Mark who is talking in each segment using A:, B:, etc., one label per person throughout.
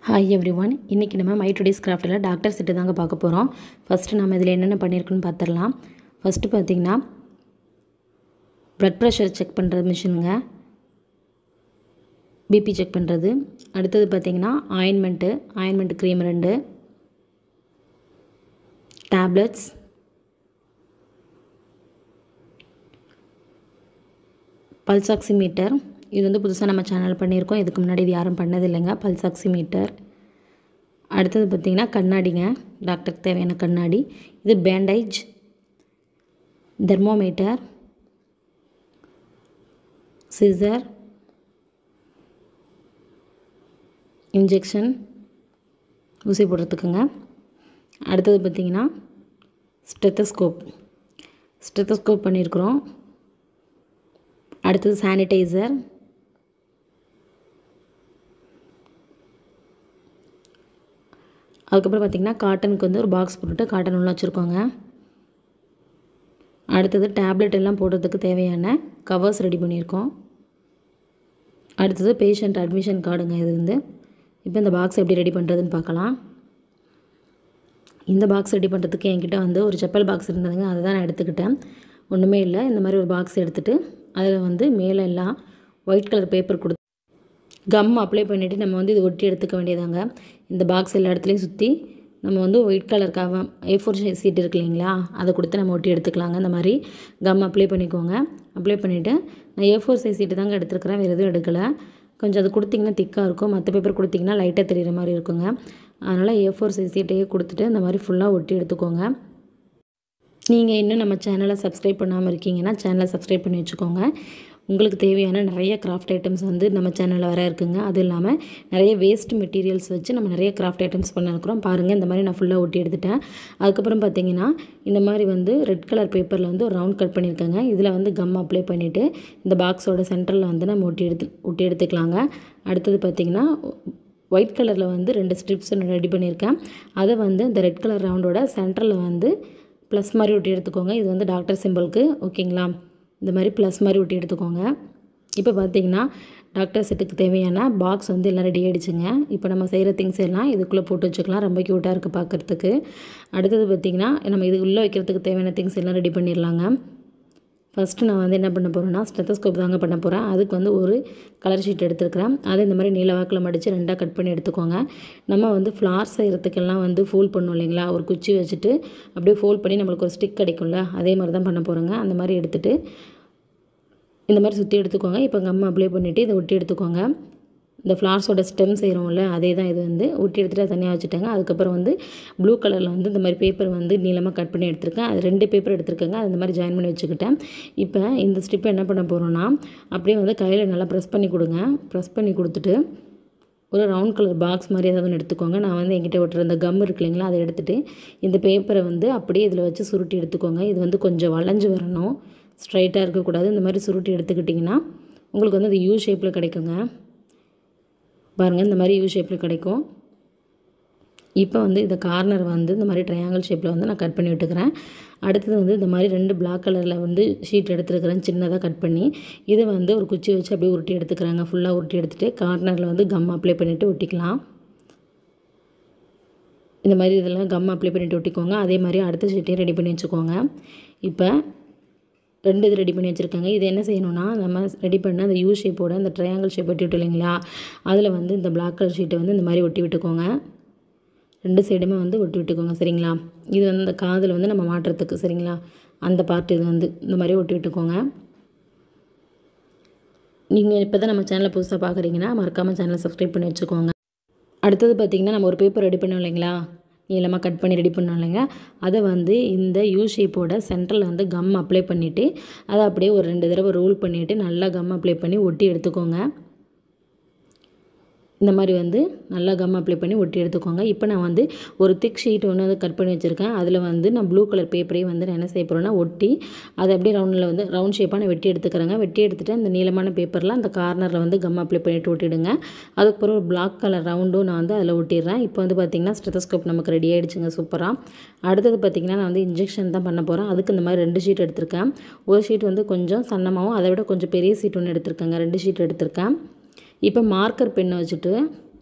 A: hi every one இன்றைக்கி நம்ம my today's கிராஃப்டில் டாக்டர் செட்டு தாங்க பார்க்க போகிறோம் ஃபஸ்ட்டு நம்ம இதில் என்னென்ன பண்ணியிருக்குன்னு பார்த்துடலாம் ஃபஸ்ட்டு பார்த்தீங்கன்னா ப்ளட் ப்ரெஷர் செக் பண்ணுறது மிஷினுங்க பிபி செக் பண்ணுறது அடுத்தது பார்த்தீங்கன்னா ஆயின்மெண்ட்டு ஆயின்மெண்ட் க்ரீம் ரெண்டு டேப்லெட்ஸ் பல்ஸ் ஆக்சிமீட்டர் இது வந்து புதுசாக நம்ம சேனல் பண்ணியிருக்கோம் இதுக்கு முன்னாடி இது யாரும் பண்ணது இல்லைங்க பல்ஸ் ஆக்சிமீட்டர் அடுத்தது பார்த்திங்கன்னா கண்ணாடிங்க டாக்டருக்கு தேவையான கண்ணாடி இது பேண்டேஜ் தெர்மோமீட்டர் சிசர் இன்ஜெக்ஷன் ஊசி போடுறதுக்குங்க அடுத்தது பார்த்திங்கன்னா ஸ்டெத்தஸ்கோப் ஸ்டெத்தஸ்கோப் பண்ணியிருக்கிறோம் அடுத்தது சானிடைசர் அதுக்கப்புறம் பார்த்திங்கன்னா காட்டனுக்கு வந்து ஒரு பாக்ஸ் போட்டுட்டு காட்டன் உள்ள வச்சுருக்கோங்க அடுத்தது டேப்லெட் எல்லாம் போடுறதுக்கு தேவையான கவர்ஸ் ரெடி பண்ணியிருக்கோம் அடுத்தது பேஷண்ட் அட்மிஷன் கார்டுங்க இது வந்து இப்போ இந்த பாக்ஸ் எப்படி ரெடி பண்ணுறதுன்னு பார்க்கலாம் இந்த பாக்ஸ் ரெடி பண்ணுறதுக்கு என்கிட்ட வந்து ஒரு செப்பல் பாக்ஸ் இருந்ததுங்க அதை தான் நான் எடுத்துக்கிட்டேன் ஒன்றுமே இல்லை இந்த மாதிரி ஒரு பாக்ஸ் எடுத்துகிட்டு அதில் வந்து மேலே எல்லாம் ஒயிட் கலர் பேப்பர் கொடுத்து கம் அப்ளை பண்ணிவிட்டு நம்ம வந்து இது ஒட்டி எடுத்துக்க வேண்டியதாங்க இந்த பாக்ஸ் எல்லா இடத்துலையும் சுற்றி நம்ம வந்து ஒயிட் கலர் கவ ஏ ஃபோர் சீட் இருக்கு இல்லைங்களா அதை கொடுத்து நம்ம ஒட்டி எடுத்துக்கலாங்க இந்த மாதிரி கம் அப்ளை பண்ணிக்கோங்க அப்ளை பண்ணிவிட்டு நான் ஏ ஃபோர் சைஸ் சீட்டு தாங்க எடுத்துருக்கிறேன் வேறு எதுவும் எடுக்கலை கொஞ்சம் அது கொடுத்திங்கன்னா திக்காக இருக்கும் மற்ற பேப்பர் கொடுத்திங்கன்னா லைட்டாக தெரிகிற மாதிரி இருக்குங்க அதனால் ஏ ஃபோர் சைஸ் சீட்டையே கொடுத்துட்டு இந்த மாதிரி ஃபுல்லாக ஒட்டி எடுத்துக்கோங்க நீங்கள் இன்னும் நம்ம சேனலை சப்ஸ்கிரைப் பண்ணாமல் இருக்கீங்கன்னா சேனலை சப்ஸ்கிரைப் பண்ணி வச்சுக்கோங்க உங்களுக்கு தேவையான நிறைய கிராஃப்ட் ஐட்டம்ஸ் வந்து நம்ம சேனலில் வர இருக்குங்க அது இல்லாமல் நிறைய வேஸ்ட் மெட்டீரியல்ஸ் வச்சு நம்ம நிறைய கிராஃப்ட் ஐட்டம்ஸ் பண்ணிருக்கிறோம் பாருங்கள் இந்த மாதிரி நான் ஃபுல்லாக ஒட்டி எடுத்துட்டேன் அதுக்கப்புறம் பார்த்தீங்கன்னா இந்த மாதிரி வந்து ரெட் கலர் பேப்பரில் வந்து ஒரு ரவுண்ட் கட் பண்ணியிருக்கேங்க இதில் வந்து கம் அப்ளை பண்ணிவிட்டு இந்த பாக்ஸோட சென்டரில் வந்து நம்ம ஒட்டி எடுத்து ஒட்டி எடுத்துக்கலாங்க அடுத்தது பார்த்திங்கன்னா ஒயிட் கலரில் வந்து ரெண்டு ஸ்ட்ரிப்ஸ் ரெடி பண்ணியிருக்கேன் அதை வந்து இந்த ரெட் கலர் ரவுண்டோட சென்டரில் வந்து ப்ளஸ் மாதிரி ஒட்டி எடுத்துக்கோங்க இது வந்து டாக்டர் சிம்பிளுக்கு ஓகேங்களா இந்த மாதிரி ப்ளஸ் மாதிரி ஒட்டி எடுத்துக்கோங்க இப்போ பார்த்தீங்கன்னா டாக்டர் செட்டுக்கு தேவையான பாக்ஸ் வந்து எல்லாம் ரெடி ஆகிடுச்சுங்க இப்போ நம்ம செய்கிற திங்ஸ் எல்லாம் இதுக்குள்ளே போட்டு வச்சுக்கலாம் ரொம்ப க்யூட்டாக இருக்குது பார்க்குறதுக்கு அடுத்தது பார்த்திங்கன்னா நம்ம இது உள்ளே வைக்கிறதுக்கு தேவையான திங்ஸ் எல்லாம் ரெடி பண்ணிடலாங்க ஃபஸ்ட்டு நான் வந்து என்ன பண்ண போகிறேன்னா ஸ்டெத்தஸ்கோப் தாங்க பண்ண போகிறேன் அதுக்கு வந்து ஒரு கலர் ஷீட் எடுத்துருக்கிறேன் அதை இந்த மாதிரி நீல வாக்கில் மடித்து ரெண்டாக கட் பண்ணி எடுத்துக்கோங்க நம்ம வந்து ஃப்ளார் செய்கிறதுக்கெல்லாம் வந்து ஃபோல்ட் பண்ணோம் இல்லைங்களா ஒரு குச்சி வச்சுட்டு அப்படியே ஃபோல்ட் பண்ணி நம்மளுக்கு ஒரு ஸ்டிக் கிடைக்கும்ல அதே மாதிரி தான் பண்ண போகிறோங்க அந்த மாதிரி எடுத்துகிட்டு இந்த மாதிரி சுற்றி எடுத்துக்கோங்க இப்போ கம்மை அப்ளை பண்ணிவிட்டு இதை ஒட்டி எடுத்துக்கோங்க இந்த ஃப்ளார்ஸோட ஸ்டெம் செய்கிறோம்ல அதே தான் இது வந்து ஒட்டி எடுத்துகிட்டு தனியாக வச்சுட்டாங்க அதுக்கப்புறம் வந்து ப்ளூ கலரில் வந்து இந்த மாதிரி பேப்பர் வந்து நீளமாக கட் பண்ணி எடுத்திருக்கேன் அது ரெண்டு பேப்பர் எடுத்திருக்கேங்க அது இந்த மாதிரி ஜாயின் பண்ணி வச்சுக்கிட்டேன் இப்போ இந்த ஸ்டிப்பை என்ன பண்ண போகிறோன்னா அப்படியே வந்து கையில் நல்லா ப்ரெஸ் பண்ணி கொடுங்க ப்ரெஸ் பண்ணி கொடுத்துட்டு ஒரு ரவுண்ட் கலர் பாக்ஸ் மாதிரி ஏதாவது ஒன்று எடுத்துக்கோங்க நான் வந்து என்கிட்ட ஒட்டுற இந்த கம் இருக்கு இல்லைங்களா அதை எடுத்துகிட்டு இந்த பேப்பரை வந்து அப்படியே இதில் வச்சு சுருட்டி எடுத்துக்கோங்க இது வந்து கொஞ்சம் வளைஞ்சு வரணும் ஸ்ட்ரைட்டாக இருக்கக்கூடாது இந்த மாதிரி சுருட்டி எடுத்துக்கிட்டிங்கன்னா உங்களுக்கு வந்து அது யூ ஷேப்பில் கிடைக்குங்க பாருங்கள் இந்த மாதிரி யூ ஷேப்பில் கிடைக்கும் இப்போ வந்து இந்த கார்னர் வந்து இந்த மாதிரி ட்ரையாங்கிள் ஷேப்பில் வந்து நான் கட் பண்ணி விட்டுக்கிறேன் அடுத்தது வந்து இந்த மாதிரி ரெண்டு பிளாக் கலரில் வந்து ஷீட் எடுத்துருக்கிறேன் சின்னதாக கட் பண்ணி இதை வந்து ஒரு குச்சி வச்சு அப்படியே உருட்டி எடுத்துக்கிறாங்க ஃபுல்லாக உருட்டி எடுத்துகிட்டு கார்னரில் வந்து கம் அப்ளை பண்ணிவிட்டு ஒட்டிக்கலாம் இந்த மாதிரி இதெல்லாம் கம் அப்ளை பண்ணிவிட்டு ஒட்டிக்கோங்க அதே மாதிரி அடுத்த ஷீட்டையும் ரெடி பண்ணி வச்சுக்கோங்க இப்போ ரெண்டு இது ரெடி பண்ணி வச்சுருக்காங்க இது என்ன செய்யணும்னா நம்ம ரெடி பண்ண அந்த யூ ஷேப்போட அந்த ட்ரையாங்கிள் ஷேப் ஒட்டி விட்டு இல்லைங்களா அதில் வந்து இந்த பிளாக் கலர் ஷீட்டை வந்து இந்த மாதிரி ஒட்டி விட்டுக்கோங்க ரெண்டு சைடுமே வந்து ஒட்டி விட்டுக்கோங்க சரிங்களா இது வந்து இந்த காதில் வந்து நம்ம மாட்டுறதுக்கு சரிங்களா அந்த பார்ட் இது வந்து இந்த மாதிரி ஒட்டி விட்டுக்கோங்க நீங்கள் இப்போ தான் நம்ம சேனலை புதுசாக பார்க்குறீங்கன்னா மறக்காமல் சேனலை சப்ஸ்கிரைப் பண்ணி வச்சுக்கோங்க அடுத்தது பார்த்திங்கன்னா நம்ம ஒரு பேப்பர் ரெடி பண்ணோம் இல்லைங்களா நீளமாக கட் பண்ணி ரெடி பண்ணோம் இல்லைங்க அதை வந்து இந்த யூ ஷேப்போட சென்டரில் வந்து கம் அப்ளை பண்ணிவிட்டு அதை அப்படியே ஒரு ரெண்டு தடவை ரோல் பண்ணிவிட்டு நல்லா கம் அப்ளை பண்ணி ஒட்டி எடுத்துக்கோங்க இந்த மாதிரி வந்து நல்லா கம் அப்ளை பண்ணி ஒட்டி எடுத்துக்கோங்க இப்போ நான் வந்து ஒரு திக் ஷீட் ஒன்று வந்து கட் பண்ணி வச்சுருக்கேன் அதில் வந்து நான் ப்ளூ கலர் பேப்பரையும் வந்து நான் என்ன செய்ய போகிறேன்னா ஒட்டி அதை அப்படியே ரவுண்டில் வந்து ரவுண்ட் ஷேப்பாக நான் வெட்டி எடுத்துக்கிறேங்க வெட்டி எடுத்துகிட்டு அந்த நீளமான பேப்பரில் அந்த கார்னரில் வந்து கம் அப்ளை பண்ணிவிட்டு ஒட்டிடுங்க அதுக்கப்புறம் ஒரு பிளாக் கலர் ரவுண்டும் நான் வந்து அதில் ஒட்டிடுறேன் இப்போ வந்து பார்த்திங்கன்னா ஸ்டெத்தஸ்கோப் நமக்கு ரெடி ஆகிடுச்சுங்க சூப்பராக அடுத்தது பார்த்திங்கன்னா நான் வந்து இன்ஜெக்ஷன் தான் பண்ண போகிறேன் அதுக்கு இந்த மாதிரி ரெண்டு ஷீட் எடுத்திருக்கேன் ஒரு ஷீட் வந்து கொஞ்சம் சன்னமாகவும் அதை விட கொஞ்சம் பெரிய ஷீட் ஒன்று எடுத்திருக்கேங்க ரெண்டு ஷீட் எடுத்திருக்கேன் இப்போ மார்க்கர் பெண்ணை வச்சுட்டு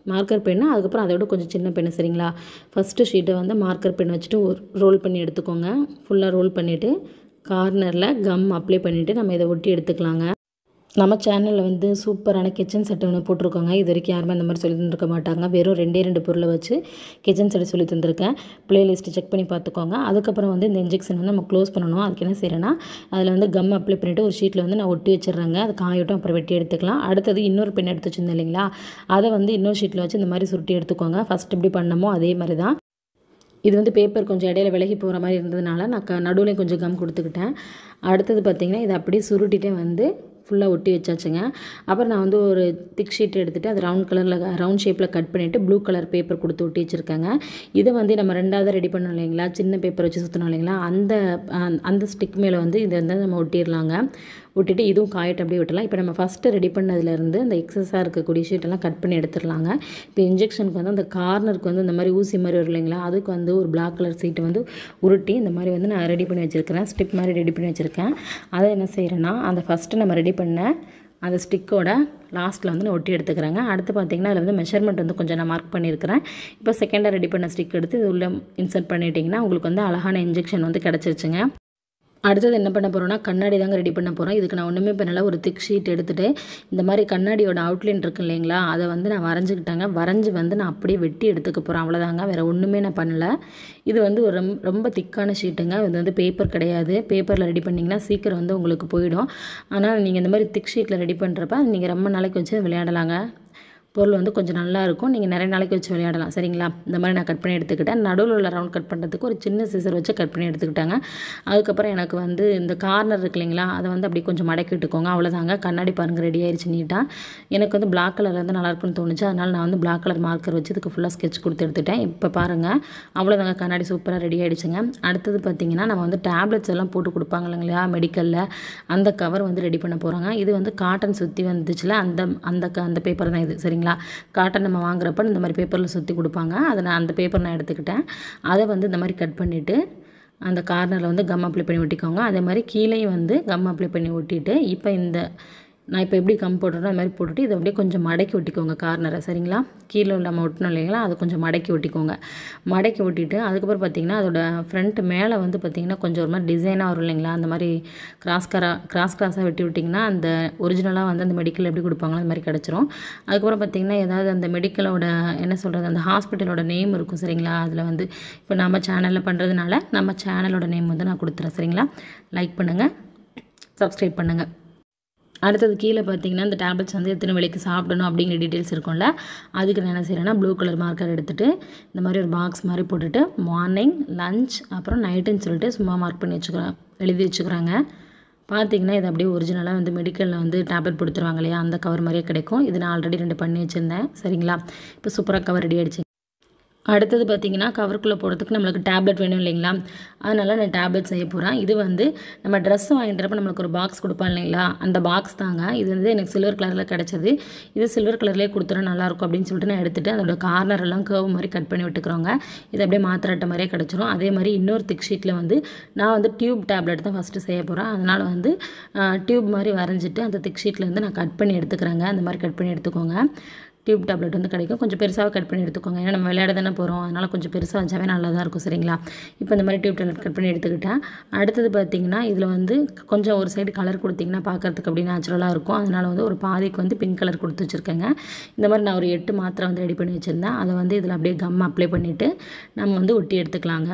A: மார்க்கர் பென்னு அதுக்கப்புறம் அதை விட கொஞ்சம் சின்ன பென்னு சரிங்களா ஃபஸ்ட்டு ஷீட்டை வந்து மார்க்கர் பென் வச்சுட்டு ஒரு ரோல் பண்ணி எடுத்துக்கோங்க ஃபுல்லாக ரோல் பண்ணிவிட்டு கார்னரில் கம் அப்ளை பண்ணிவிட்டு நம்ம இதை ஒட்டி எடுத்துக்கலாங்க நம்ம சேனலில் வந்து சூப்பரான கிச்சன் செட் ஒன்று போட்டிருக்கோங்க இது வரைக்கும் யாருமே அந்த மாதிரி சொல்லி தந்திருக்க மாட்டாங்க வெறும் ரெண்டே ரெண்டு பொருளை வச்சு கிச்சன் செட் சொல்லி தந்திருக்கேன் ப்ளேலிஸ்ட்டு செக் பண்ணி பார்த்துக்கோங்க அதுக்கப்புறம் வந்து இந்த இன்ஜெக்ஷன் வந்து நம்ம க்ளோஸ் பண்ணணும் அதுக்கு என்ன செய்கிறேன்னா அதில் வந்து கம் அப்ளை பண்ணிவிட்டு ஒரு ஷீட்டில் வந்து நான் ஒட்டி வச்சிடுறேங்க அது காயட்டும் அப்புறம் வெட்டி எடுத்துக்கலாம் அடுத்தது இன்னொரு பென் எடுத்து வச்சுருந்தேன் இல்லைங்களா அதை வந்து இன்னொரு ஷீட்டில் வச்சு இந்த மாதிரி சுருட்டி எடுத்துக்கோங்க ஃபஸ்ட் எப்படி பண்ணமோ அதே மாதிரி தான் இது வந்து பேப்பர் கொஞ்சம் இடையில விலகி போகிற மாதிரி இருந்ததுனால நான் க நடுவுலையும் கொஞ்சம் கம் கொடுத்துக்கிட்டேன் அடுத்தது பார்த்திங்கன்னா இதை அப்படியே சுருட்டிட்டே வந்து ஃபுல்லாக ஒட்டி வச்சாச்சுங்க அப்புறம் நான் வந்து ஒரு திக் ஷீட் எடுத்துகிட்டு அது ரவுண்ட் கலரில் ரவுண்ட் ஷேப்பில் கட் பண்ணிவிட்டு ப்ளூ கலர் பேப்பர் கொடுத்து ஒட்டி வச்சுருக்கேங்க இதை வந்து நம்ம ரெண்டாவது ரெடி பண்ணோம் இல்லைங்களா சின்ன பேப்பர் வச்சு சுற்றணும் இல்லைங்களா அந்த அந்த ஸ்டிக் மேலே வந்து இதை வந்து நம்ம ஒட்டிடலாங்க ஒட்டிட்டு இதுவும் காயிட்டு அப்படியே விட்டலாம் இப்போ நம்ம ஃபஸ்ட்டு ரெடி பண்ணதுலேருந்து அந்த எக்ஸஸாக இருக்கக்கூடிய ஷீட்டெல்லாம் கட் பண்ணி எடுத்துடலாங்க இப்போ இன்ஜெக்ஷனுக்கு வந்து அந்த கார்னருக்கு வந்து இந்த மாதிரி ஊசி மாதிரி வரும் இல்லைங்களா அதுக்கு வந்து ஒரு பிளாக் கலர் சீட்டை வந்து உருட்டி இந்த மாதிரி வந்து நான் ரெடி பண்ணி வச்சுருக்கிறேன் ஸ்டிப் மாதிரி ரெடி பண்ணி வச்சுருக்கேன் அதை என்ன செய்கிறேன்னா அந்த ஃபஸ்ட்டு நம்ம ரெடி பண்ண அந்த ஸ்டிக்கோட லாஸ்ட்டில் வந்து நான் ஒட்டி எடுத்துக்கிறேங்க அடுத்து பார்த்திங்கன்னா அதில் வந்து மெஷர்மெண்ட் வந்து கொஞ்சம் நான் மார்க் பண்ணியிருக்கிறேன் இப்போ செகண்டாக ரெடி பண்ண ஸ்டிக் எடுத்து இது உள்ளே இன்சர்ட் பண்ணிட்டீங்கன்னா உங்களுக்கு வந்து அழகான இன்ஜெக்ஷன் வந்து கிடச்சிருச்சுங்க அடுத்தது என்ன பண்ண போகிறோம்னா கண்ணாடி தாங்க ரெடி பண்ண போகிறோம் இதுக்கு நான் ஒன்றுமே பண்ணல ஒரு திக் ஷீட் எடுத்துகிட்டு இந்த மாதிரி கண்ணாடியோட அவுட்லைன் இருக்கு இல்லைங்களா அதை வந்து நான் வரைஞ்சிக்கிட்டாங்க வரைஞ்சி வந்து நான் அப்படியே வெட்டி எடுத்துக்க போகிறேன் அவ்வளோதாங்க வேறு ஒன்றுமே நான் பண்ணல இது வந்து ஒரு ரொம்ப ரொம்ப திக்கான ஷீட்டுங்க இது வந்து பேப்பர் கிடையாது பேப்பரில் ரெடி பண்ணிங்கன்னா சீக்கிரம் வந்து உங்களுக்கு போயிடும் ஆனால் நீங்கள் இந்த மாதிரி திக் ஷீட்டில் ரெடி பண்ணுறப்ப நீங்கள் ரொம்ப நாளைக்கு வச்சு விளையாடலாங்க பொருள் வந்து கொஞ்சம் நல்லா இருக்கும் நீங்கள் நிறைய நாளைக்கு வச்சு விளையாடலாம் சரிங்களா இந்த மாதிரி நான் கட் பண்ணி எடுத்துக்கிட்டேன் நடுவில் உள்ள ரவுண்ட் கட் பண்ணுறதுக்கு ஒரு சின்ன சிசர் வச்சு கட் பண்ணி எடுத்துக்கிட்டாங்க அதுக்கப்புறம் எனக்கு வந்து இந்த கார்னர் இருக்கு இல்லைங்களா அதை வந்து அப்படி கொஞ்சம் மடக்கி விட்டுக்கோங்க அவ்வளோதாங்க கண்ணாடி பாருங்கள் ரெடி ஆயிடுச்சு நீட்டாக எனக்கு வந்து பிளாக் கலர் வந்து நல்லா இருக்கும்னு தோணுச்சு அதனால் நான் வந்து பிளாக் கலர் மார்க்கர் வச்சு இதுக்கு ஃபுல்லாக ஸ்கெட்ச் கொடுத்து எடுத்துட்டேன் இப்போ பாருங்கள் அவ்வளோதாங்க கண்ணாடி சூப்பராக ரெடி ஆகிடுச்சுங்க அடுத்தது பார்த்திங்கன்னா நம்ம வந்து டேப்லெட்ஸ் எல்லாம் போட்டு கொடுப்பாங்க இல்லைங்களா மெடிக்கலில் அந்த கவர் வந்து ரெடி பண்ண போகிறாங்க இது வந்து காட்டன் சுற்றி வந்துச்சுல அந்த அந்த க- அந்த பேப்பர் தான் இது சரிங்களா காட்டன் நம்ம வாங்குறப்ப இந்த மாதிரி பேப்பரில் சுற்றி கொடுப்பாங்க அதை நான் அந்த பேப்பர் நான் எடுத்துக்கிட்டேன் அதை வந்து இந்த மாதிரி கட் பண்ணிவிட்டு அந்த கார்னரில் வந்து கம் அப்ளை பண்ணி ஒட்டிக்கோங்க அதே மாதிரி கீழேயும் வந்து கம் அப்ளை பண்ணி ஒட்டிட்டு இப்போ இந்த நான் இப்போ எப்படி கம் போடுறேனோ அது மாதிரி போட்டுட்டு இதை அப்படியே கொஞ்சம் மடக்கி ஒட்டிக்கோங்க கார்னரை சரிங்களா கீழே நம்ம ஒட்டணும் இல்லைங்களா அதை கொஞ்சம் மடக்கி ஒட்டிக்கோங்க மடக்கி ஒட்டிட்டு அதுக்கப்புறம் பார்த்தீங்கன்னா அதோட ஃப்ரண்ட் மேலே வந்து பார்த்தீங்கன்னா கொஞ்சம் ஒரு மாதிரி டிசைனாக வரும் இல்லைங்களா அந்த மாதிரி கிராஸ் கரா கிராஸ் கிராஸாக வெட்டி விட்டிங்கன்னா அந்த ஒரிஜினலாக வந்து அந்த மெடிக்கல் எப்படி கொடுப்பாங்களோ அந்த மாதிரி கிடச்சிரும் அதுக்கப்புறம் பார்த்தீங்கன்னா ஏதாவது அந்த மெடிக்கலோட என்ன சொல்கிறது அந்த ஹாஸ்பிட்டலோட நேம் இருக்கும் சரிங்களா அதில் வந்து இப்போ நம்ம சேனலில் பண்ணுறதுனால நம்ம சேனலோட நேம் வந்து நான் கொடுத்துறேன் சரிங்களா லைக் பண்ணுங்கள் சப்ஸ்கிரைப் பண்ணுங்கள் அடுத்தது கீழே பார்த்தீங்கன்னா இந்த டேப்லெட்ஸ் வந்து எத்தனை வேலைக்கு சாப்பிடணும் அப்படிங்கிற டீட்டெயில்ஸ் இருக்கும்ல அதுக்கு நான் என்ன செய்கிறேன்னா ப்ளூ கலர் மார்க்கர் எடுத்துகிட்டு இந்த மாதிரி ஒரு பாக்ஸ் மாதிரி போட்டுட்டு மார்னிங் லஞ்ச் அப்புறம் நைட்டுன்னு சொல்லிட்டு சும்மா மார்க் பண்ணி வச்சுக்கிறேன் எழுதி வச்சுக்கிறாங்க பார்த்தீங்கன்னா இது அப்படியே ஒரிஜினலாக வந்து மெடிக்கலில் வந்து டேப்லெட் கொடுத்துருவாங்க இல்லையா அந்த கவர் மாதிரியே கிடைக்கும் இது நான் ஆல்ரெடி ரெண்டு பண்ணி வச்சுருந்தேன் சரிங்களா இப்போ சூப்பராக கவர் ரெடி ஆயிடுச்சு அடுத்தது பார்த்தீங்கன்னா கவருக்குள்ளே போடுறதுக்கு நம்மளுக்கு டேப்லெட் வேணும் இல்லைங்களா அதனால நான் டேப்லெட் செய்ய போகிறேன் இது வந்து நம்ம ட்ரெஸ் வாங்கிட்டுறப்ப நம்மளுக்கு ஒரு பாக்ஸ் கொடுப்பான் இல்லைங்களா அந்த பாக்ஸ் தாங்க இது வந்து எனக்கு சில்வர் கலரில் கிடச்சது இது சில்வர் கலர்லேயே கொடுத்துட்டா நல்லாயிருக்கும் அப்படின்னு சொல்லிட்டு நான் எடுத்துகிட்டு அதோட கார்னர் எல்லாம் கர்வ் மாதிரி கட் பண்ணி விட்டுக்கிறோங்க இது அப்படியே மாத்திரட்ட மாதிரியே கிடச்சிரும் அதே மாதிரி இன்னொரு திக் ஷீட்டில் வந்து நான் வந்து டியூப் டேப்லெட் தான் ஃபஸ்ட்டு செய்ய போகிறேன் அதனால் வந்து டியூப் மாதிரி வரைஞ்சிட்டு அந்த திக் ஷீட்டில் வந்து நான் கட் பண்ணி எடுத்துக்கிறேங்க அந்த மாதிரி கட் பண்ணி எடுத்துக்கோங்க டியூப் டேப்லெட் வந்து கிடைக்கும் கொஞ்சம் பெருசாக கட் பண்ணி எடுத்துக்கோங்க ஏன்னா நம்ம விளையாட தானே போகிறோம் அதனால் கொஞ்சம் பெருசாக வச்சாவே நல்லா தான் இருக்கும் சரிங்களா இப்போ இந்த மாதிரி டியூப் டேப்லெட் கட் பண்ணி எடுத்துக்கிட்டேன் அடுத்தது பார்த்தீங்கன்னா இதில் வந்து கொஞ்சம் ஒரு சைடு கலர் கொடுத்தீங்கன்னா பார்க்கறதுக்கு அப்படி நேச்சுரலாக இருக்கும் அதனால் வந்து ஒரு பாதிக்கு வந்து பிங்க் கலர் கொடுத்து வச்சுருக்கேங்க இந்த மாதிரி நான் ஒரு எட்டு மாத்திரை வந்து ரெடி பண்ணி வச்சுருந்தேன் அதை வந்து இதில் அப்படியே கம் அப்ளை பண்ணிவிட்டு நம்ம வந்து ஒட்டி எடுத்துக்கலாங்க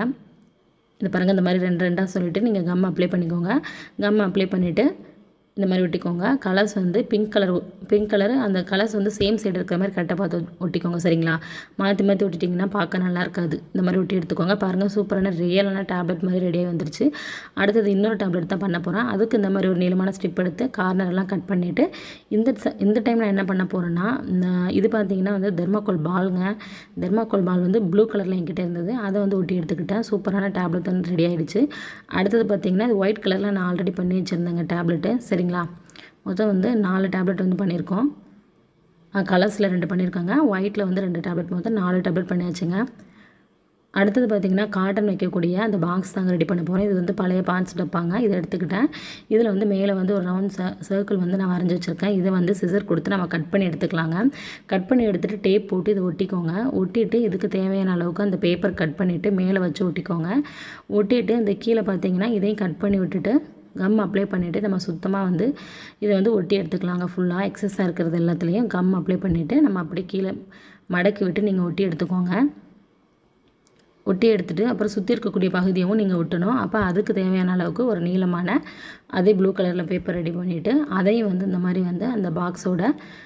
A: இது பாருங்கள் இந்த மாதிரி ரெண்டு ரெண்டாக சொல்லிவிட்டு நீங்கள் கம் அப்ளை பண்ணிக்கோங்க கம் அப்ளை பண்ணிவிட்டு இந்த மாதிரி ஒட்டிக்கோங்க கலர்ஸ் வந்து பிங்க் கலர் பிங்க் கலர் அந்த கலர்ஸ் வந்து சேம் சைடு இருக்கிற மாதிரி கரெக்டாக பார்த்து ஒட்டிக்கோங்க சரிங்களா மாற்றி மாற்றி ஒட்டிட்டிங்கன்னா பார்க்க நல்லா இருக்காது இந்த மாதிரி ஒட்டி எடுத்துக்கோங்க பாருங்கள் சூப்பரான ரியலான டேப்லெட் மாதிரி ரெடியாகி வந்துருச்சு அடுத்தது இன்னொரு டேப்லெட் தான் பண்ண போகிறேன் அதுக்கு இந்த மாதிரி ஒரு நீளமான ஸ்ட்ரிப் எடுத்து கார்னர் எல்லாம் கட் பண்ணிவிட்டு இந்த ச- இந்த டைம் நான் என்ன பண்ண போகிறேன்னா இந்த இது பார்த்தீங்கன்னா வந்து தெர்மாக்கோல் பால்ங்க தெர்மாக்கோல் பால் வந்து ப்ளூ கலரில் என்கிட்ட இருந்தது அதை வந்து ஒட்டி எடுத்துக்கிட்டேன் சூப்பரான டேப்லெட் வந்து ரெடி ஆயிடுச்சு அடுத்தது பார்த்தீங்கன்னா இது ஒயிட் கலரில் நான் ஆல்ரெடி பண்ணி வச்சுருந்தேங்க டேப்லெட்டு சரிங்களா மொத்தம் வந்து நாலு டேப்லெட் வந்து பண்ணியிருக்கோம் கலர்ஸில் ரெண்டு பண்ணியிருக்காங்க ஒயிட்டில் வந்து ரெண்டு டேப்லெட் மொத்தம் நாலு டேப்லெட் பண்ணியாச்சுங்க அடுத்தது பார்த்திங்கன்னா காட்டன் வைக்கக்கூடிய அந்த பாக்ஸ் தாங்க ரெடி பண்ண போகிறேன் இது வந்து பழைய பான்ஸ் டப்பாங்க இதை எடுத்துக்கிட்டேன் இதில் வந்து மேலே வந்து ஒரு ரவுண்ட் ச சர்க்கிள் வந்து நான் வரைஞ்சி வச்சுருக்கேன் இதை வந்து சிசர் கொடுத்து நம்ம கட் பண்ணி எடுத்துக்கலாங்க கட் பண்ணி எடுத்துகிட்டு டேப் போட்டு இதை ஒட்டிக்கோங்க ஒட்டிட்டு இதுக்கு தேவையான அளவுக்கு அந்த பேப்பர் கட் பண்ணிவிட்டு மேலே வச்சு ஒட்டிக்கோங்க ஒட்டிட்டு இந்த கீழே பார்த்தீங்கன்னா இதையும் கட் பண்ணி விட்டுட்டு கம் அப்ளை பண்ணிவிட்டு நம்ம சுத்தமாக வந்து இதை வந்து ஒட்டி எடுத்துக்கலாங்க ஃபுல்லாக எக்ஸஸாக இருக்கிறது எல்லாத்துலேயும் கம் அப்ளை பண்ணிவிட்டு நம்ம அப்படியே கீழே மடக்கி விட்டு நீங்கள் ஒட்டி எடுத்துக்கோங்க ஒட்டி எடுத்துகிட்டு அப்புறம் சுற்றி இருக்கக்கூடிய பகுதியவும் நீங்கள் ஒட்டணும் அப்போ அதுக்கு தேவையான அளவுக்கு ஒரு நீளமான அதே ப்ளூ கலரில் பேப்பர் ரெடி பண்ணிவிட்டு அதையும் வந்து இந்த மாதிரி வந்து அந்த பாக்ஸோட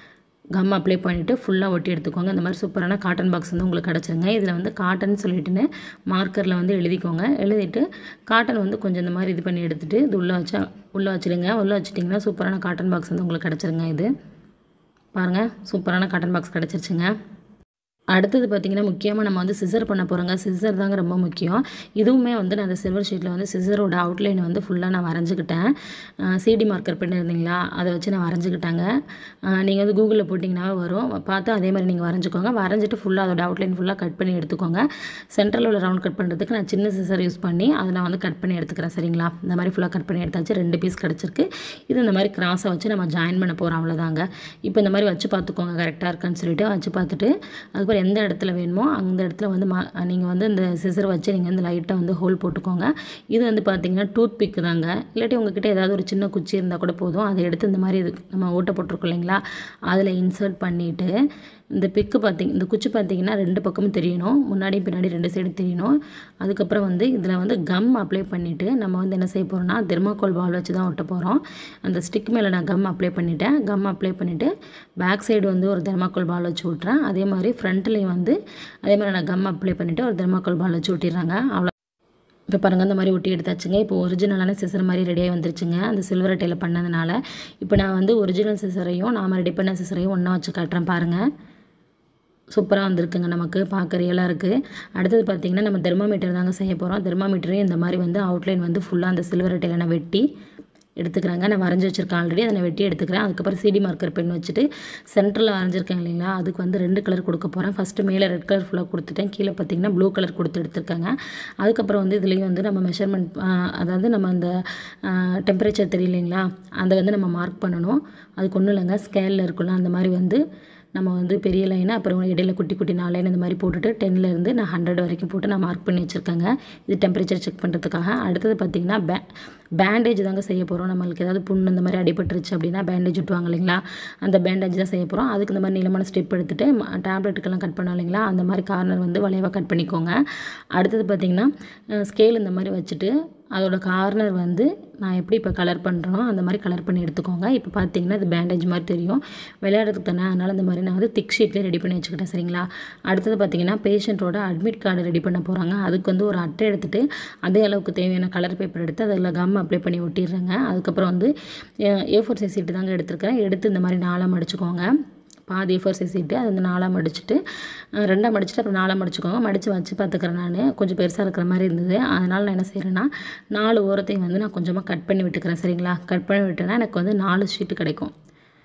A: கம் அப்ளை பண்ணிவிட்டு ஃபுல்லாக ஒட்டி எடுத்துக்கோங்க இந்த மாதிரி சூப்பரான காட்டன் பாக்ஸ் வந்து உங்களுக்கு கிடச்சிருங்க இதில் வந்து காட்டன் சொல்லிட்டுன்னு மார்க்கரில் வந்து எழுதிக்கோங்க எழுதிட்டு காட்டன் வந்து கொஞ்சம் இந்த மாதிரி இது பண்ணி எடுத்துகிட்டு இது உள்ளே வச்சா உள்ளே வச்சுடுங்க உள்ளே வச்சிட்டிங்கன்னா சூப்பரான காட்டன் பாக்ஸ் வந்து உங்களுக்கு கிடச்சிருங்க இது பாருங்கள் சூப்பரான காட்டன் பாக்ஸ் கிடச்சிருச்சுங்க அடுத்தது பார்த்திங்கன்னா முக்கியமாக நம்ம வந்து சிசர் பண்ண போகிறோங்க சிசர் தாங்க ரொம்ப முக்கியம் இதுவுமே வந்து நான் அந்த சில்வர் ஷீட்டில் வந்து சிசரோட அவுட்லைன் வந்து ஃபுல்லாக நான் வரைஞ்சிக்கிட்டேன் சிடி மார்க்கர் பென் இருந்தீங்களா அதை வச்சு நான் வரைஞ்சிக்கிட்டாங்க நீங்கள் வந்து கூகுளில் போட்டிங்கனாவே வரும் பார்த்து அதே மாதிரி நீங்கள் வரைஞ்சிக்கோங்க வரைஞ்சிட்டு ஃபுல்லாக அதோட அவுட்லைன் ஃபுல்லாக கட் பண்ணி எடுத்துக்கோங்க சென்டரில் உள்ள ரவுண்ட் கட் பண்ணுறதுக்கு நான் சின்ன சிசர் யூஸ் பண்ணி அதை நான் வந்து கட் பண்ணி எடுத்துக்கிறேன் சரிங்களா இந்த மாதிரி ஃபுல்லாக கட் பண்ணி எடுத்தாச்சு ரெண்டு பீஸ் கிடச்சிருக்கு இது இந்த மாதிரி கிராஸை வச்சு நம்ம ஜாயின் பண்ண போகிறோம் அவ்வளோதாங்க இப்போ இந்த மாதிரி வச்சு பார்த்துக்கோங்க கரெக்டாக இருக்கான்னு சொல்லிட்டு வச்சு பார்த்துட்டு அதுக்கப்புறம் எந்த இடத்துல வேணுமோ அந்த இடத்துல வந்து மா நீங்கள் வந்து இந்த சிசர் வச்சு நீங்கள் வந்து லைட்டாக வந்து ஹோல் போட்டுக்கோங்க இது வந்து பார்த்தீங்கன்னா டூத் பிக்கு தாங்க இல்லாட்டி உங்ககிட்ட ஏதாவது ஒரு சின்ன குச்சி இருந்தால் கூட போதும் அதை எடுத்து இந்த மாதிரி இது நம்ம ஓட்ட போட்டிருக்கோம் இல்லைங்களா அதில் இன்சர்ட் பண்ணிவிட்டு இந்த பிக்கு பார்த்திங்க இந்த குச்சி பார்த்தீங்கன்னா ரெண்டு பக்கமும் தெரியணும் முன்னாடி பின்னாடி ரெண்டு சைடு தெரியணும் அதுக்கப்புறம் வந்து இதில் வந்து கம் அப்ளை பண்ணிவிட்டு நம்ம வந்து என்ன செய்ய போகிறோம்னா தெர்மாக்கோல் பால் வச்சு தான் ஒட்ட போகிறோம் அந்த ஸ்டிக் மேலே நான் கம் அப்ளை பண்ணிட்டேன் கம் அப்ளை பண்ணிவிட்டு பேக் சைடு வந்து ஒரு தெர்மாக்கோல் பால் வச்சு விட்றேன் அதே மாதிரி ஃப்ரண்ட்லேயும் வந்து அதே மாதிரி நான் கம் அப்ளை பண்ணிவிட்டு ஒரு தெர்மாக்கோல் பால் வச்சு விட்டிடுறாங்க அவ்வளோ இப்போ பாருங்கள் இந்த மாதிரி ஒட்டி எடுத்தாச்சுங்க இப்போ ஒரிஜினலான சிசர் மாதிரி ரெடியாகி வந்துருச்சுங்க அந்த சில்வர் அட்டையில் பண்ணதுனால இப்போ நான் வந்து ஒரிஜினல் சிசரையும் நாம் ரெடி பண்ண சிசரையும் ஒன்றா வச்சு காட்டுறேன் பாருங்கள் சூப்பராக வந்திருக்குங்க நமக்கு பார்க்க ரியலாக இருக்குது அடுத்தது பார்த்திங்கன்னா நம்ம தெர்மாமீட்டர் தாங்க செய்ய போகிறோம் தெர்மாமீட்டரையும் இந்த மாதிரி வந்து அவுட்லைன் வந்து ஃபுல்லாக அந்த சில்வர் அட்டையில் நான் வெட்டி எடுத்துக்கிறாங்க நான் வரைஞ்சி வச்சுருக்கேன் ஆல்ரெடி அதை நான் வெட்டி எடுத்துக்கிறேன் அதுக்கப்புறம் சிடி மார்க்கர் பென் வச்சுட்டு சென்டரில் வரைஞ்சிருக்கேன் இல்லைங்களா அதுக்கு வந்து ரெண்டு கலர் கொடுக்க போகிறேன் ஃபஸ்ட்டு மேலே ரெட் கலர் ஃபுல்லாக கொடுத்துட்டேன் கீழே பார்த்தீங்கன்னா ப்ளூ கலர் கொடுத்து எடுத்துருக்காங்க அதுக்கப்புறம் வந்து இதுலேயும் வந்து நம்ம மெஷர்மெண்ட் அதாவது நம்ம அந்த டெம்பரேச்சர் தெரியலைங்களா அதை வந்து நம்ம மார்க் பண்ணணும் அதுக்கு ஒன்றும் இல்லைங்க ஸ்கேலில் இருக்குல்ல அந்த மாதிரி வந்து நம்ம வந்து பெரிய லைனு அப்புறம் இடையில குட்டி குட்டி நாலு லைன் இந்த மாதிரி போட்டுட்டு டென்லேருந்து நான் ஹண்ட்ரட் வரைக்கும் போட்டு நான் மார்க் பண்ணி வச்சுருக்கேங்க இது டெம்பரேச்சர் செக் பண்ணுறதுக்காக அடுத்தது பார்த்திங்கன்னா பே பேண்டேஜ் தாங்க செய்ய போகிறோம் நம்மளுக்கு ஏதாவது புண்ணு இந்த மாதிரி அடிபட்டுருச்சு அப்படின்னா பேண்டேஜ் விட்டுவாங்க இல்லைங்களா அந்த பேண்டேஜ் தான் செய்ய போகிறோம் அதுக்கு இந்த மாதிரி நீளமான ஸ்டெப் எடுத்துகிட்டு டேப்லெட்டுக்கெல்லாம் கட் பண்ணோம் இல்லைங்களா அந்த மாதிரி கார்னர் வந்து வளைவாக கட் பண்ணிக்கோங்க அடுத்தது பார்த்திங்கன்னா ஸ்கேல் இந்த மாதிரி வச்சுட்டு அதோட கார்னர் வந்து நான் எப்படி இப்போ கலர் பண்ணுறனோ அந்த மாதிரி கலர் பண்ணி எடுத்துக்கோங்க இப்போ பார்த்தீங்கன்னா இது பேண்டேஜ் மாதிரி தெரியும் விளையாடுறதுக்கு தானே அதனால் இந்த மாதிரி நான் வந்து திக் ஷீட்லேயே ரெடி பண்ணி வச்சுக்கிட்டேன் சரிங்களா அடுத்தது பார்த்தீங்கன்னா பேஷண்ட்டோட அட்மிட் கார்டு ரெடி பண்ண போகிறாங்க அதுக்கு வந்து ஒரு அட்டை எடுத்துகிட்டு அதே அளவுக்கு தேவையான கலர் பேப்பர் எடுத்து அதில் கம் அப்ளை பண்ணி ஒட்டிடுறேங்க அதுக்கப்புறம் வந்து ஏ ஃபோர் சைஸ் சீட்டு தாங்க எடுத்துருக்கேன் எடுத்து இந்த மாதிரி நாளாக மடிச்சுக்கோங்க பாதி ஃபோர் சைஸ் சீட்டு அது வந்து நாலாக மடிச்சுட்டு ரெண்டாக மடிச்சுட்டு அப்புறம் நாலாக மடிச்சுக்கோங்க மடித்து வச்சு பார்த்துக்கிறேன் நான் கொஞ்சம் பெருசாக இருக்கிற மாதிரி இருந்தது அதனால் நான் என்ன செய்கிறேன்னா நாலு ஓரத்தையும் வந்து நான் கொஞ்சமாக கட் பண்ணி விட்டுக்கிறேன் சரிங்களா கட் பண்ணி விட்டேன்னா எனக்கு வந்து நாலு ஷீட்டு கிடைக்கும்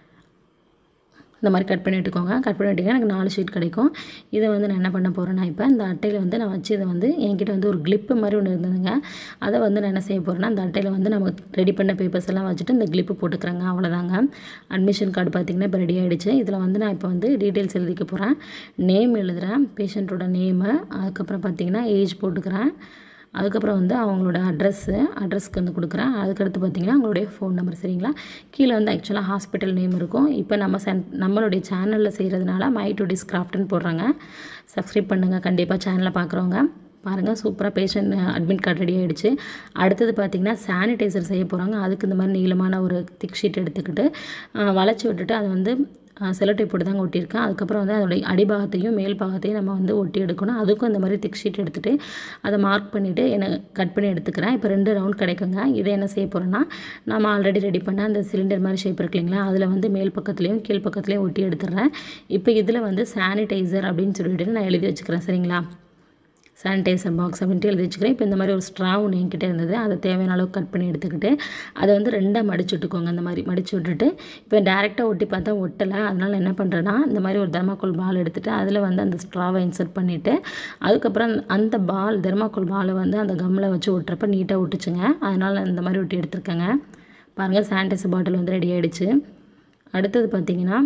A: இந்த மாதிரி கட் பண்ணி விட்டுக்கோங்க கட் பண்ணி விட்டிங்கன்னா எனக்கு நாலு ஷீட் கிடைக்கும் இதை வந்து நான் என்ன பண்ண போகிறேன்னா இப்போ இந்த அட்டையில் வந்து நான் வச்சு இதை வந்து என்கிட்ட வந்து ஒரு கிளிப்பு மாதிரி ஒன்று இருந்ததுங்க அதை வந்து நான் என்ன செய்ய போகிறேன்னா அந்த அட்டையில் வந்து நம்ம ரெடி பண்ண பேப்பர்ஸ் எல்லாம் வச்சுட்டு இந்த கிளிப்பு போட்டுக்கிறேங்க அவ்வளோதாங்க அட்மிஷன் கார்டு பார்த்திங்கன்னா இப்போ ரெடி ஆகிடுச்சு இதில் வந்து நான் இப்போ வந்து டீட்டெயில்ஸ் எழுதிக்க போகிறேன் நேம் எழுதுகிறேன் பேஷண்ட்டோட நேமு அதுக்கப்புறம் பார்த்திங்கன்னா ஏஜ் போட்டுக்கிறேன் அதுக்கப்புறம் வந்து அவங்களோட அட்ரஸ்ஸு அட்ரஸ்க்கு வந்து கொடுக்குறேன் அதுக்கடுத்து பார்த்திங்கன்னா அவங்களுடைய ஃபோன் நம்பர் சரிங்களா கீழே வந்து ஆக்சுவலாக ஹாஸ்பிட்டல் நேம் இருக்கும் இப்போ நம்ம சென் நம்மளுடைய சேனலில் செய்கிறதுனால மை டு டிஸ் கிராஃப்ட்னு போடுறாங்க சப்ஸ்கிரைப் பண்ணுங்கள் கண்டிப்பாக சேனலை பார்க்குறவங்க பாருங்கள் சூப்பராக பேஷண்ட் அட்மிட் கார்டு ரெடி ஆகிடுச்சு அடுத்தது பார்த்திங்கன்னா சானிடைசர் செய்ய போகிறாங்க அதுக்கு இந்த மாதிரி நீளமான ஒரு திக் ஷீட் எடுத்துக்கிட்டு வளைச்சி விட்டுட்டு அதை வந்து செலோட்டை போட்டு தாங்க ஒட்டியிருக்கேன் அதுக்கப்புறம் வந்து அதோடைய அடிபாகத்தையும் மேல் பாகத்தையும் நம்ம வந்து ஒட்டி எடுக்கணும் அதுக்கும் இந்த மாதிரி திக் ஷீட் எடுத்துகிட்டு அதை மார்க் பண்ணிவிட்டு என்ன கட் பண்ணி எடுத்துக்கிறேன் இப்போ ரெண்டு ரவுண்ட் கிடைக்குங்க இதை என்ன செய்ய போகிறேன்னா நம்ம ஆல்ரெடி ரெடி பண்ண அந்த சிலிண்டர் மாதிரி ஷேப் இருக்கு இல்லைங்களா அதில் வந்து மேல் பக்கத்துலேயும் கீழ் பக்கத்துலேயும் ஒட்டி எடுத்துடுறேன் இப்போ இதில் வந்து சானிடைசர் அப்படின்னு சொல்லிட்டு நான் எழுதி வச்சுக்கிறேன் சரிங்களா சானிடைசர் பாக்ஸ் அப்படின்ட்டு எழுதி வச்சுக்கிறேன் இப்போ இந்த மாதிரி ஒரு ஸ்ட்ரா ஒன்று என்கிட்ட இருந்தது அதை தேவையான அளவுக்கு கட் பண்ணி எடுத்துக்கிட்டு அதை வந்து ரெண்டாக மடிச்சு விட்டுக்கோங்க அந்த மாதிரி மடிச்சு விட்டுட்டு இப்போ டேரெக்டாக ஒட்டி பார்த்தா ஒட்டலை அதனால் என்ன பண்ணுறேன்னா இந்த மாதிரி ஒரு தெர்மாக்கோல் பால் எடுத்துகிட்டு அதில் வந்து அந்த ஸ்ட்ராவை இன்சர்ட் பண்ணிவிட்டு அதுக்கப்புறம் அந்த பால் தெர்மாக்கோல் பாலை வந்து அந்த கம்மில் வச்சு ஒட்டுறப்ப நீட்டாக ஒட்டுச்சுங்க அதனால் இந்த மாதிரி ஒட்டி எடுத்துருக்கேங்க பாருங்கள் சானிடைசர் பாட்டில் வந்து ரெடி ஆகிடுச்சு அடுத்தது பார்த்திங்கன்னா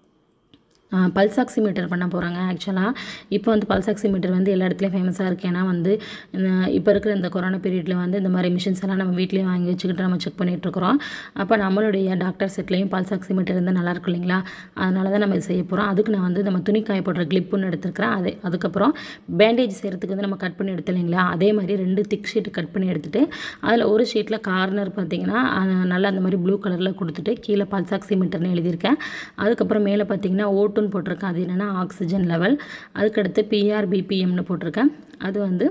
A: பல்ஸ் ஆக்சிமீட்டர் பண்ண போகிறாங்க ஆக்சுவலாக இப்போ வந்து பல்ஸ் ஆக்சிமீட்டர் வந்து எல்லா இடத்துலையும் ஃபேமஸாக இருக்குது ஏன்னா வந்து இப்போ இருக்கிற இந்த கொரோனா பீரியடில் வந்து இந்த மாதிரி மிஷின்ஸ் எல்லாம் நம்ம வீட்லேயே வாங்கி வச்சுக்கிட்டு நம்ம செக் பண்ணிகிட்ருக்குறோம் அப்போ நம்மளுடைய டாக்டர் செட்லேயும் பல்ஸ் ஆக்சிமீட்டர் இருந்தால் நல்லா இருக்கும் இல்லைங்களா அதனால தான் நம்ம இது செய்ய போகிறோம் அதுக்கு நான் வந்து நம்ம துணி காய போடுற கிளிப்புன்னு எடுத்துருக்கிறேன் அதே அதுக்கப்புறம் பேண்டேஜ் செய்கிறதுக்கு வந்து நம்ம கட் பண்ணி எடுத்து இல்லைங்களா அதே மாதிரி ரெண்டு திக் ஷீட் கட் பண்ணி எடுத்துகிட்டு அதில் ஒரு ஷீட்டில் கார்னர் பார்த்தீங்கன்னா நல்லா அந்த மாதிரி ப்ளூ கலரில் கொடுத்துட்டு கீழே பல்ஸ் ஆக்சிமீட்டர்னு எழுதியிருக்கேன் அதுக்கப்புறம் மேலே பார்த்தீங்கன்னா ஓட்டு டூன்னு போட்டிருக்கேன் அது என்னென்னா ஆக்சிஜன் லெவல் அதுக்கடுத்து பிஆர்பிபிஎம்னு போட்டிருக்கேன் அது வந்து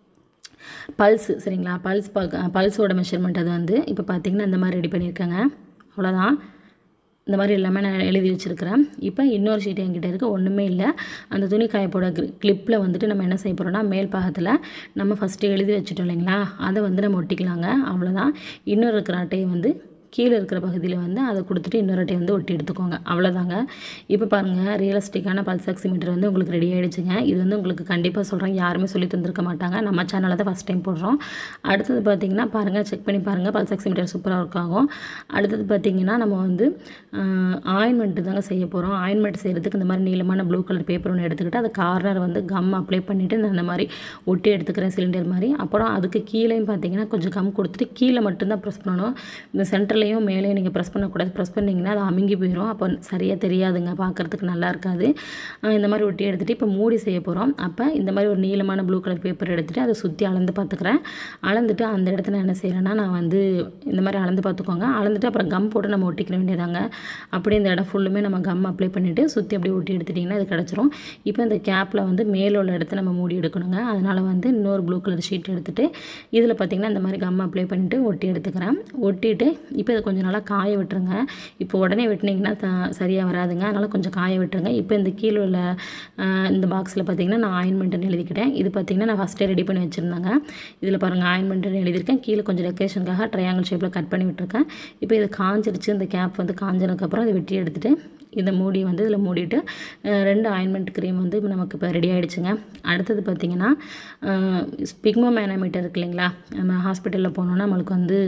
A: பல்ஸ் சரிங்களா பல்ஸ் பல்ஸோட மெஷர்மெண்ட் அது வந்து இப்போ பார்த்தீங்கன்னா இந்த மாதிரி ரெடி பண்ணியிருக்கேங்க அவ்வளோதான் இந்த மாதிரி எல்லாமே நான் எழுதி வச்சுருக்கிறேன் இப்போ இன்னொரு ஷீட் என்கிட்ட இருக்குது ஒன்றுமே இல்லை அந்த துணி காயப்போட கிளிப்பில் வந்துட்டு நம்ம என்ன செய்ய போகிறோம்னா மேல் பாகத்தில் நம்ம ஃபஸ்ட்டு எழுதி வச்சுட்டோம் இல்லைங்களா அதை வந்து நம்ம ஒட்டிக்கலாங்க அவ்வளோதான் இன்னொரு இருக்கிற அட்டையை வந்து கீழே இருக்கிற பகுதியில் வந்து அதை கொடுத்துட்டு இன்னொரு அட்டையை வந்து ஒட்டி எடுத்துக்கோங்க அவ்வளோதாங்க இப்போ பாருங்கள் ரியலிஸ்டிக்கான பல்ஸ் ஆக்சிமீட்டர் வந்து உங்களுக்கு ரெடி ஆகிடுச்சுங்க இது வந்து உங்களுக்கு கண்டிப்பாக சொல்கிறேன் யாருமே சொல்லி தந்திருக்க மாட்டாங்க நம்ம சேனலில் தான் ஃபஸ்ட் டைம் போடுறோம் அடுத்தது பார்த்திங்கன்னா பாருங்கள் செக் பண்ணி பாருங்கள் பல்ஸ் ஆக்சிமீட்டர் சூப்பராக ஒர்க் ஆகும் அடுத்தது பார்த்திங்கன்னா நம்ம வந்து ஆயின்மெண்ட்டு தாங்க செய்ய போகிறோம் ஆயின்மெண்ட் செய்கிறதுக்கு இந்த மாதிரி நீளமான ப்ளூ கலர் பேப்பர் ஒன்று எடுத்துக்கிட்டு அது கார்னர் வந்து கம் அப்ளை பண்ணிவிட்டு நான் இந்த மாதிரி ஒட்டி எடுத்துக்கிறேன் சிலிண்டர் மாதிரி அப்புறம் அதுக்கு கீழேயும் பார்த்தீங்கன்னா கொஞ்சம் கம் கொடுத்துட்டு கீழே மட்டும்தான் ப்ரெஸ் பண்ணணும் இந்த சென்டர் சென்டர்லேயும் மேலேயும் நீங்கள் ப்ரெஸ் பண்ணக்கூடாது ப்ரெஸ் பண்ணிங்கன்னா அது அமுங்கி போயிடும் அப்போ சரியாக தெரியாதுங்க பார்க்குறதுக்கு நல்லா இருக்காது இந்த மாதிரி ஒட்டி எடுத்துகிட்டு இப்போ மூடி செய்ய போகிறோம் அப்போ இந்த மாதிரி ஒரு நீளமான ப்ளூ கலர் பேப்பர் எடுத்துகிட்டு அதை சுற்றி அளந்து பார்த்துக்கிறேன் அளந்துட்டு அந்த இடத்துல என்ன செய்கிறேன்னா நான் வந்து இந்த மாதிரி அளந்து பார்த்துக்கோங்க அளந்துட்டு அப்புறம் கம் போட்டு நம்ம ஒட்டிக்கிற வேண்டியதாங்க அப்படியே இந்த இடம் ஃபுல்லுமே நம்ம கம் அப்ளை பண்ணிவிட்டு சுற்றி அப்படியே ஒட்டி எடுத்துட்டிங்கன்னா அது கிடச்சிரும் இப்போ இந்த கேப்பில் வந்து மேலே உள்ள இடத்த நம்ம மூடி எடுக்கணுங்க அதனால் வந்து இன்னொரு ப்ளூ கலர் ஷீட் எடுத்துகிட்டு இதில் பார்த்திங்கன்னா இந்த மாதிரி கம் அப்ளை பண்ணிவிட்டு ஒட்டி எடுத்துக்கிறேன் ஒட்டிட்டு இப்போ இதை கொஞ்சம் நல்லா காய விட்டுருங்க இப்போ உடனே வெட்டினீங்கன்னா த சரியாக வராதுங்க அதனால் கொஞ்சம் காய விட்டுருங்க இப்போ இந்த கீழே உள்ள இந்த பாக்ஸில் பார்த்தீங்கன்னா நான் ஆயின்மெண்ட்டுன்னு எழுதிக்கிட்டேன் இது பார்த்தீங்கன்னா நான் ஃபஸ்ட்டே ரெடி பண்ணி வச்சுருந்தாங்க இதில் பாருங்கள் ஆயின்மெண்ட்டுன்னு எழுதியிருக்கேன் கீழே கொஞ்சம் டெக்கரேஷனுக்காக ட்ரையாங்கிள் ஷேப்பில் கட் பண்ணி விட்டுருக்கேன் இப்போ இது காஞ்சிருச்சு இந்த கேப் வந்து காஞ்சதுக்கப்புறம் இதை வெட்டி எடுத்துகிட்டு இந்த மூடி வந்து இதில் மூடிட்டு ரெண்டு ஆயின்மெண்ட் க்ரீம் வந்து நமக்கு இப்போ ரெடி ஆகிடுச்சுங்க அடுத்தது பார்த்திங்கன்னா ஸ்பிக்மோ மேனோமீட்டர் இருக்கு இல்லைங்களா நம்ம ஹாஸ்பிட்டலில் போனோன்னா நம்மளுக்கு வந்து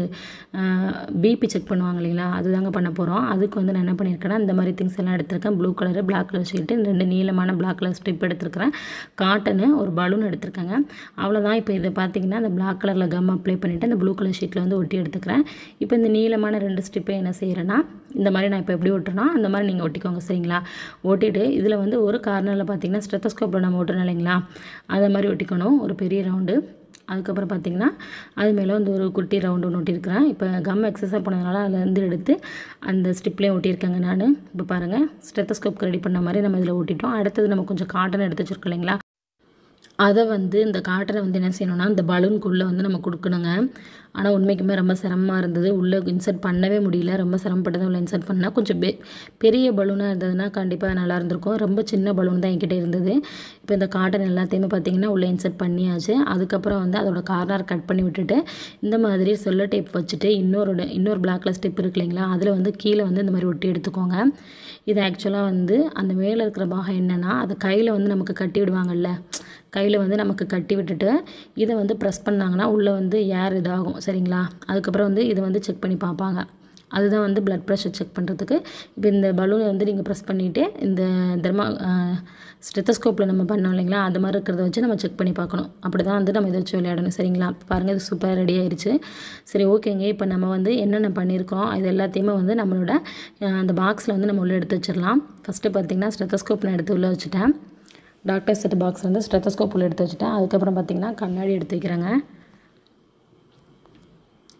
A: பிபி செக் பண்ணுவாங்க இல்லைங்களா அதுதாங்க பண்ண போகிறோம் அதுக்கு வந்து நான் என்ன பண்ணியிருக்கேன்னா இந்த மாதிரி திங்ஸ் எல்லாம் எடுத்திருக்கேன் blue colour black colour sheet ரெண்டு நீளமான பிளாக் கலர் ஸ்ட்ரிப் எடுத்திருக்கிறேன் காட்டனு ஒரு பலூன் எடுத்திருக்கேங்க அவ்வளோதான் இப்போ இதை பார்த்தீங்கன்னா அந்த பிளாக் கலரில் கம் அப்ளை பண்ணிவிட்டு அந்த ப்ளூ கலர் ஷீட்டில் வந்து ஒட்டி எடுத்துக்கிறேன் இப்போ இந்த நீளமான ரெண்டு ஸ்ட்ரிப்பை என்ன செய்கிறேன்னா இந்த மாதிரி நான் இப்போ எப்படி ஒட்டுறேன்னா அந்த மாதிரி நீங்கள் ஒட்டிக்கோங்க சரிங்களா ஒட்டிட்டு இதில் வந்து ஒரு கார்னரில் பார்த்தீங்கன்னா ஸ்டெத்தஸ்கோப்பில் நம்ம ஒட்டணும் இல்லைங்களா அதை மாதிரி ஒட்டிக்கணும் ஒரு பெரிய ரவுண்டு அதுக்கப்புறம் பார்த்திங்கன்னா அது மேலே வந்து ஒரு குட்டி ரவுண்டு ஒன்று ஒட்டியிருக்கிறேன் இப்போ கம் எக்ஸசைஸ் பண்ணதுனால அதிலேருந்து எடுத்து அந்த ஸ்டிப்லேயும் ஒட்டியிருக்கேங்க நான் இப்போ பாருங்கள் ஸ்டெத்தஸ்கோப்க்கு ரெடி பண்ண மாதிரி நம்ம இதில் ஒட்டிட்டோம் அடுத்தது நம்ம கொஞ்சம் காட்டன் எடுத்து வச்சுருக்கோம் இல்லைங்களா அதை வந்து இந்த காட்டனை வந்து என்ன செய்யணும்னா இந்த பலூனுக்குள்ளே வந்து நம்ம கொடுக்கணுங்க ஆனால் உண்மைக்குமே ரொம்ப சிரமமாக இருந்தது உள்ளே இன்சர்ட் பண்ணவே முடியல ரொம்ப சிரமப்பட்டு தான் உள்ள இன்சர்ட் பண்ணால் கொஞ்சம் பெ பெரிய பலூனாக இருந்ததுன்னா கண்டிப்பாக நல்லா இருந்திருக்கும் ரொம்ப சின்ன பலூன் தான் என்கிட்ட இருந்தது இப்போ இந்த காட்டன் எல்லாத்தையுமே பார்த்திங்கன்னா உள்ளே இன்சர்ட் பண்ணியாச்சு அதுக்கப்புறம் வந்து அதோட கார்னர் கட் பண்ணி விட்டுட்டு இந்த மாதிரி சொல்ல டேப் வச்சுட்டு இன்னொரு இன்னொரு பிளாக் கலர் ஸ்டெப் இருக்கு இல்லைங்களா அதில் வந்து கீழே வந்து இந்த மாதிரி ஒட்டி எடுத்துக்கோங்க இது ஆக்சுவலாக வந்து அந்த மேலே இருக்கிற பாகம் என்னென்னா அதை கையில் வந்து நமக்கு கட்டி விடுவாங்கல்ல கையில் வந்து நமக்கு கட்டி விட்டுட்டு இதை வந்து ப்ரெஸ் பண்ணாங்கன்னா உள்ளே வந்து ஏர் இதாகும் சரிங்களா அதுக்கப்புறம் வந்து இதை வந்து செக் பண்ணி பார்ப்பாங்க அதுதான் வந்து ப்ளட் ப்ரெஷர் செக் பண்ணுறதுக்கு இப்போ இந்த பலூனை வந்து நீங்கள் ப்ரெஸ் பண்ணிவிட்டு இந்த தெர்மா ஸ்டெத்தஸ்கோப்பில் நம்ம பண்ணோம் இல்லைங்களா அது மாதிரி இருக்கிறத வச்சு நம்ம செக் பண்ணி பார்க்கணும் அப்படி தான் வந்து நம்ம இதை வச்சு விளையாடணும் சரிங்களா பாருங்கள் இது சூப்பராக ரெடி ஆயிடுச்சு சரி ஓகேங்க இப்போ நம்ம வந்து என்னென்ன பண்ணியிருக்கோம் இது எல்லாத்தையுமே வந்து நம்மளோட அந்த பாக்ஸில் வந்து நம்ம உள்ளே எடுத்து வச்சிடலாம் ஃபஸ்ட்டு பார்த்திங்கன்னா ஸ்டெத்தஸ்கோப் நான் எடுத்து உள்ளே வச்சுட்டேன் டாக்டர் செட் பாக்ஸ் வந்து ஸ்டெத்தஸ்கோப் உள்ள எடுத்து வச்சுட்டேன் அதுக்கப்புறம் பார்த்திங்கன்னா கண்ணாடி எடுத்து வைக்கிறேங்க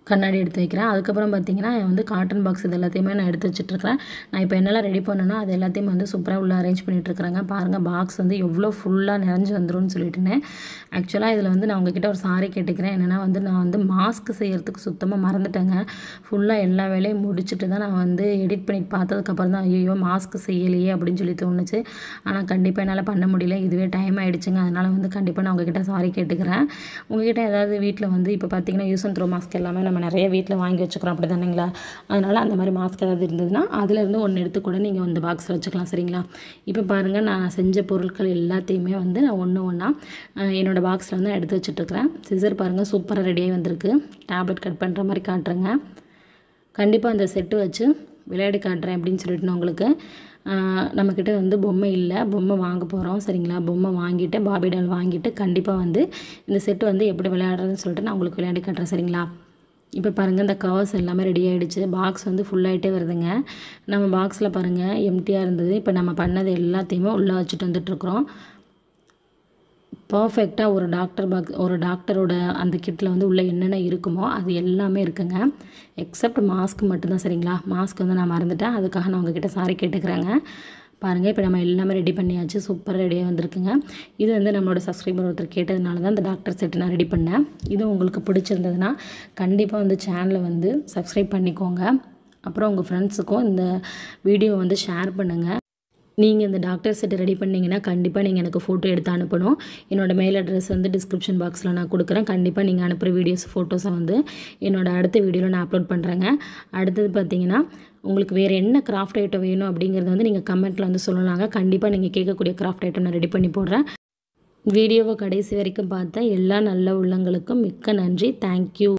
A: கண்ணாடி எடுத்து வைக்கிறேன் அதுக்கப்புறம் பார்த்தீங்கன்னா வந்து காட்டன் பாக்ஸ் இது எல்லாத்தையுமே நான் எடுத்து வச்சுட்ருக்கிறேன் நான் இப்போ என்னெல்லாம் ரெடி பண்ணேனோ அது எல்லாத்தையும் வந்து சூப்பராக உள்ள அரேஞ்ச் பண்ணிகிட்ருக்குறேங்க பாருங்கள் பாக்ஸ் வந்து எவ்வளோ ஃபுல்லாக நிறைஞ்சு வந்துரும்னு சொல்லிட்டுன்னு ஆக்சுவலாக இதில் வந்து நான் உங்ககிட்ட ஒரு சாரி கேட்டுக்கிறேன் என்னென்னா வந்து நான் வந்து மாஸ்க் செய்கிறதுக்கு சுத்தமாக மறந்துட்டேங்க ஃபுல்லாக எல்லா வேலையும் முடிச்சுட்டு தான் நான் வந்து எடிட் பண்ணி பார்த்ததுக்கப்புறம் தான் ஐயோ மாஸ்க் செய்யலையே அப்படின்னு சொல்லி தோணுச்சு ஆனால் கண்டிப்பாக என்னால் பண்ண முடியல இதுவே டைம் ஆகிடுச்சுங்க அதனால் வந்து கண்டிப்பாக நான் உங்ககிட்ட சாரி கேட்டுக்கிறேன் உங்ககிட்ட ஏதாவது வீட்டில் வந்து இப்போ பார்த்தீங்கன்னா யூஸ் அண்ட் த்ரோ மாஸ்க் எல்லாமே நம்ம நிறைய வீட்டில் வாங்கி வச்சுக்கிறோம் அப்படி தானேங்களா அதனால் அந்த மாதிரி மாஸ்க் ஏதாவது இருந்ததுன்னா அதுலேருந்து ஒன்று எடுத்து கூட நீங்கள் வந்து பாக்ஸில் வச்சுக்கலாம் சரிங்களா இப்போ பாருங்கள் நான் செஞ்ச பொருட்கள் எல்லாத்தையுமே வந்து நான் ஒன்று ஒன்றா என்னோடய பாக்ஸில் வந்து எடுத்து வச்சுட்ருக்கிறேன் சிசர் பாருங்கள் சூப்பராக ரெடியாகி வந்திருக்கு டேப்லெட் கட் பண்ணுற மாதிரி காட்டுறேங்க கண்டிப்பாக அந்த செட்டு வச்சு விளையாடி காட்டுறேன் அப்படின்னு சொல்லிட்டு நான் உங்களுக்கு நம்மக்கிட்ட வந்து பொம்மை இல்லை பொம்மை வாங்க போகிறோம் சரிங்களா பொம்மை வாங்கிட்டு பாபி டால் வாங்கிட்டு கண்டிப்பாக வந்து இந்த செட்டு வந்து எப்படி விளையாடுறதுன்னு சொல்லிட்டு நான் உங்களுக்கு விளையாடி காட்டுறேன் சரிங்களா இப்போ பாருங்கள் இந்த கவர்ஸ் எல்லாமே ரெடி ஆகிடுச்சு பாக்ஸ் வந்து ஃபுல்லாகிட்டே வருதுங்க நம்ம பாக்ஸில் பாருங்கள் எம்டியாக இருந்தது இப்போ நம்ம பண்ணது எல்லாத்தையுமே உள்ளே வச்சுட்டு வந்துட்டுருக்குறோம் பர்ஃபெக்டாக ஒரு டாக்டர் பாக்ஸ் ஒரு டாக்டரோட அந்த கிட்டில் வந்து உள்ளே என்னென்ன இருக்குமோ அது எல்லாமே இருக்குங்க எக்ஸப்ட் மாஸ்க் மட்டும்தான் சரிங்களா மாஸ்க் வந்து நான் மறந்துட்டேன் அதுக்காக நான் உங்ககிட்ட சாரி கேட்டுக்கிறேங்க பாருங்கள் இப்போ நம்ம எல்லாமே ரெடி பண்ணியாச்சு சூப்பராக ரெடியாக வந்திருக்குங்க இது வந்து நம்மளோட சப்ஸ்கிரைபர் ஒருத்தர் கேட்டதுனால தான் இந்த டாக்டர் செட்டு நான் ரெடி பண்ணேன் இது உங்களுக்கு பிடிச்சிருந்ததுன்னா கண்டிப்பாக வந்து சேனலை வந்து சப்ஸ்கிரைப் பண்ணிக்கோங்க அப்புறம் உங்கள் ஃப்ரெண்ட்ஸுக்கும் இந்த வீடியோ வந்து ஷேர் பண்ணுங்கள் நீங்கள் இந்த டாக்டர் செட்டை ரெடி பண்ணிங்கன்னா கண்டிப்பாக நீங்கள் எனக்கு ஃபோட்டோ எடுத்து அனுப்பணும் என்னோடய மெயில் அட்ரஸ் வந்து டிஸ்கிரிப்ஷன் பாக்ஸில் நான் கொடுக்குறேன் கண்டிப்பாக நீங்கள் அனுப்புகிற வீடியோஸ் ஃபோட்டோஸை வந்து என்னோடய அடுத்த வீடியோவில் நான் அப்லோட் பண்ணுறேங்க அடுத்தது பார்த்தீங்கன்னா உங்களுக்கு வேறு என்ன கிராஃப்ட் ஐட்டம் வேணும் அப்படிங்கிறத வந்து நீங்கள் கமெண்ட்டில் வந்து சொல்லலாங்க கண்டிப்பாக நீங்கள் கேட்கக்கூடிய கிராஃப்ட் ஐட்டம் நான் ரெடி பண்ணி போடுறேன் வீடியோவை கடைசி வரைக்கும் பார்த்த எல்லா நல்ல உள்ளங்களுக்கும் மிக்க நன்றி தேங்க்யூ